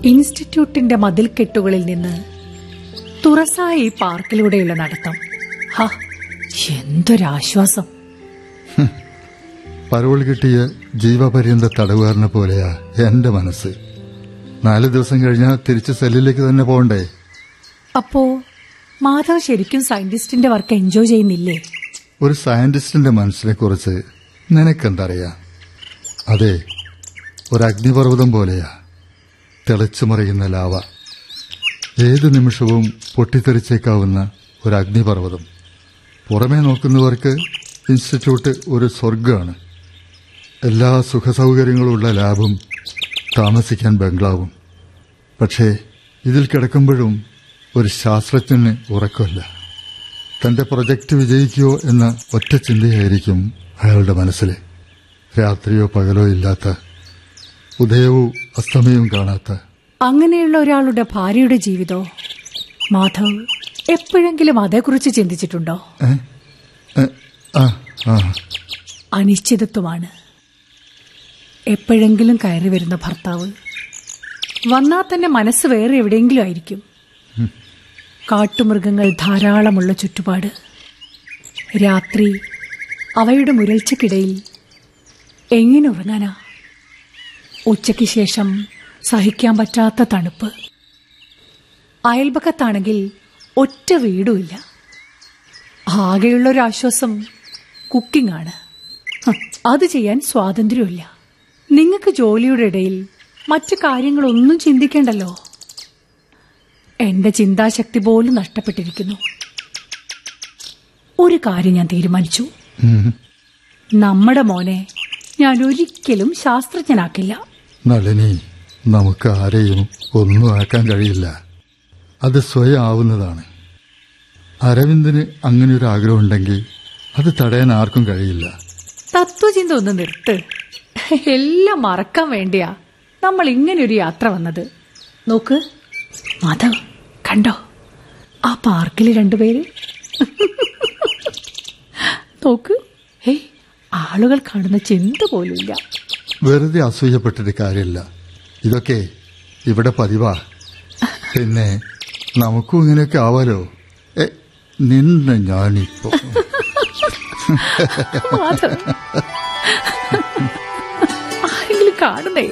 ഇൻസ്റ്റിറ്റ്യൂട്ടിന്റെ മതിൽക്കെട്ടുകളിൽ നിന്ന് തുറസായ ഈ പാർക്കിലൂടെയുള്ള നടത്തം ഹ എന്തൊരാശ്വാസം പരോൾ കിട്ടിയ ജീവപര്യന്ത തടവുകാരനെ പോലെയാ എന്റെ മനസ്സ് നാല് ദിവസം കഴിഞ്ഞാൽ തിരിച്ച് സെല്ലിലേക്ക് തന്നെ പോകണ്ടേ അപ്പോ മാധവ് ശരിക്കും സയന്റിസ്റ്റിന്റെ വർക്ക് എൻജോയ് ചെയ്യുന്നില്ലേ ഒരു സയന്റിസ്റ്റിന്റെ മനസ്സിനെ കുറിച്ച് നിനക്കെന്തറിയാം അതെ ഒരു അഗ്നിപർവ്വതം പോലെയാ തിളച്ചു മറിയുന്ന ലാവ ഏത് നിമിഷവും പൊട്ടിത്തെറിച്ചേക്കാവുന്ന ഒരു അഗ്നിപർവ്വതം പുറമേ നോക്കുന്നവർക്ക് ഇൻസ്റ്റിറ്റ്യൂട്ട് ഒരു സ്വർഗമാണ് എല്ലാ സുഖസൗകര്യങ്ങളുള്ള ലാബും താമസിക്കാൻ ബംഗ്ലാവും പക്ഷേ ഇതിൽ കിടക്കുമ്പോഴും ഒരു ശാസ്ത്രജ്ഞന് ഉറക്കമില്ല തന്റെ പ്രൊജക്ട് വിജയിക്കുമോ എന്ന ഒറ്റ ചിന്തയായിരിക്കും അയാളുടെ മനസ്സിൽ രാത്രിയോ പകലോ ഇല്ലാത്ത ഉദയവും അസ്തമയവും കാണാത്ത അങ്ങനെയുള്ള ഒരാളുടെ ഭാര്യയുടെ ജീവിതോ മാധവ് എപ്പോഴെങ്കിലും അതേക്കുറിച്ച് ചിന്തിച്ചിട്ടുണ്ടോ ഏ? ഏ? ആ ആ അനിശ്ചിതത്വമാണ് എപ്പോഴെങ്കിലും കയറി വരുന്ന ഭർത്താവ് വന്നാൽ തന്നെ മനസ്സ് വേറെ എവിടെയെങ്കിലും ആയിരിക്കും കാട്ടുമൃഗങ്ങൾ ധാരാളമുള്ള ചുറ്റുപാട് രാത്രി അവയുടെ മുരൾച്ചക്കിടയിൽ എങ്ങനെ ഉറങ്ങാനാ ഉച്ചയ്ക്ക് ശേഷം സഹിക്കാൻ പറ്റാത്ത തണുപ്പ് അയൽപക്കത്താണെങ്കിൽ ഒറ്റ വീടുമില്ല ആകെയുള്ള ഒരു ആശ്വാസം കുക്കിംഗ് ആണ് ഹ്, അത് ചെയ്യാൻ സ്വാതന്ത്ര്യമില്ല നിങ്ങൾക്ക് ജോലിയുടെ ഇടയിൽ മറ്റു കാര്യങ്ങളൊന്നും ചിന്തിക്കേണ്ടല്ലോ എന്റെ ചിന്താശക്തി പോലും നഷ്ടപ്പെട്ടിരിക്കുന്നു ഒരു കാര്യം ഞാൻ തീരുമാനിച്ചു ഉം. നമ്മുടെ മോനെ ഞാൻ ഒരിക്കലും ശാസ്ത്രജ്ഞനാക്കില്ല നളിനി നമുക്ക് ആരെയും ഒന്നും ആക്കാൻ കഴിയില്ല അത് സ്വയം ആവുന്നതാണ് അരവിന്ദിന് അങ്ങനെ ഒരു ആഗ്രഹം ഉണ്ടെങ്കിൽ അത് തടയാൻ ആർക്കും കഴിയില്ല തത്വചിന്ത ഒന്ന് നിർത്ത് എല്ലാം മറക്കാൻ വേണ്ടിയാ നമ്മൾ ഇങ്ങനെ ഒരു യാത്ര വന്നത് നോക്ക് മാധവ് കണ്ടോ ആ പാർക്കിൽ രണ്ടുപേര് നോക്ക് ഹേ ആളുകൾ കാണുന്ന ചിന്ത പോലുമില്ല വെറുതെ അസൂയപ്പെട്ടിട്ട് കാര്യമില്ല ഇതൊക്കെ ഇവിടെ പതിവാ പിന്നെ നമുക്കും ഇങ്ങനെയൊക്കെ ആവാലോ എ, നിന്നെ ഞാനിപ്പോ മാധവ് ആരെങ്കിലും കാണുന്നേ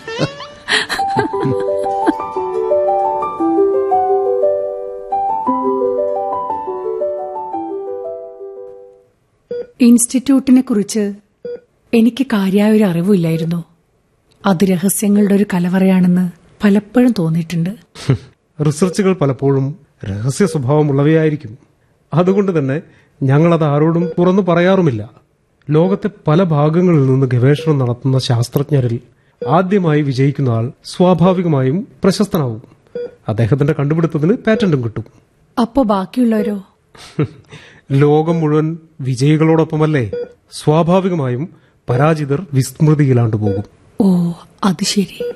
ഇൻസ്റ്റിറ്റ്യൂട്ടിനെ കുറിച്ച് എനിക്ക് കാര്യമായ ഒരു അറിവില്ലായിരുന്നു അത് രഹസ്യങ്ങളുടെ ഒരു കലവറയാണെന്ന് പലപ്പോഴും തോന്നിയിട്ടുണ്ട് റിസർച്ചുകൾ പലപ്പോഴും രഹസ്യ സ്വഭാവമുള്ളവയായിരിക്കും അതുകൊണ്ട് തന്നെ ഞങ്ങളത് ആരോടും തുറന്നു പറയാറുമില്ല ലോകത്തെ പല ഭാഗങ്ങളിൽ നിന്ന് ഗവേഷണം നടത്തുന്ന ശാസ്ത്രജ്ഞരിൽ ആദ്യമായി വിജയിക്കുന്ന ആൾ സ്വാഭാവികമായും പ്രശസ്തനാവും അദ്ദേഹത്തിന്റെ കണ്ടുപിടുത്തത്തിന് പാറ്റന്റും കിട്ടും അപ്പോ ബാക്കിയുള്ളവരോ ലോകം മുഴുവൻ വിജയികളോടൊപ്പമല്ലേ സ്വാഭാവികമായും പരാജിതർ വിസ്മൃതിയിലാണ്ടു പോകും ഓ അത് ശരി